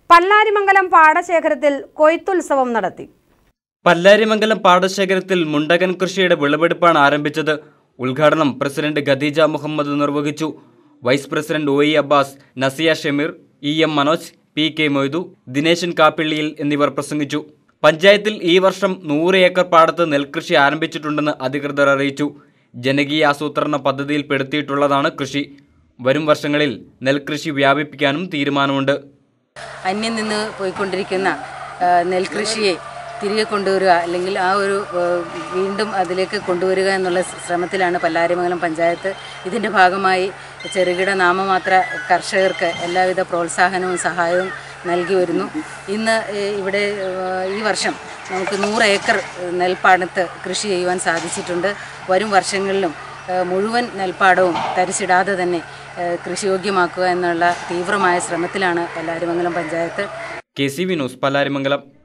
പല്ലാരിമംഗലം പാടശേഖരത്തിൽ കൊയ്ത്തുത്സവം നടത്തി പല്ലാരിമംഗലം പാടശേഖരത്തിൽ മുണ്ടകൻ കൃഷിയുടെ വിളവെടുപ്പാണ് ആരംഭിച്ചത് ഉദ്ഘാടനം പ്രസിഡന്റ് ഖദീജ മുഹമ്മദ് നിർവഹിച്ചു vice president O E Abbas നസിയ Shameer E M Manoj P K Moidu Dineshan കാപ്പിള്ളിയിൽ എന്നിവർ പ്രസംഗിച്ചു പഞ്ചായത്തിൽ ഈ വർഷം നൂറ് ഏക്കർ പാടത്ത് നെൽകൃഷി ആരംഭിച്ചിട്ടുണ്ടെന്ന് അധികൃതർ അറിയിച്ചു ജനകീയ ആസൂത്രണ പദ്ധതിയിൽപ്പെടുത്തിയിട്ടുള്ളതാണ് കൃഷി വരും വർഷങ്ങളിൽ നെൽകൃഷി വ്യാപിപ്പിക്കാനും തീരുമാനമുണ്ട് അന്യം നിന്ന് പോയിക്കൊണ്ടിരിക്കുന്ന ആ, നെൽകൃഷിയെ തിരികെ കൊണ്ടുവരിക അല്ലെങ്കിൽ ആ ഒരു ആ, വീണ്ടും അതിലേക്ക് കൊണ്ടുവരിക എന്നുള്ള ശ്രമത്തിലാണ് പല്ലാരിമംഗലം പഞ്ചായത്ത് ഇതിൻ്റെ ഭാഗമായി ചെറുകിട നാമമാത്ര കർഷകർക്ക് എല്ലാവിധ പ്രോത്സാഹനവും സഹായവും നൽകി വരുന്നു ഇന്ന് ഏ, ഇവിടെ ആ, ഈ വർഷം നമുക്ക് നൂറ് ഏക്കർ നെൽപ്പാടത്ത് കൃഷി ചെയ്യുവാൻ സാധിച്ചിട്ടുണ്ട് വരും വർഷങ്ങളിലും ആ, മുഴുവൻ നെൽപ്പാടവും തരിച്ചിടാതെ തന്നെ ആ, കൃഷിയോഗ്യമാക്കുക എന്നുള്ള തീവ്രമായ ശ്രമത്തിലാണ് Pallarimangalam panchayat K C V news Pallarimangalam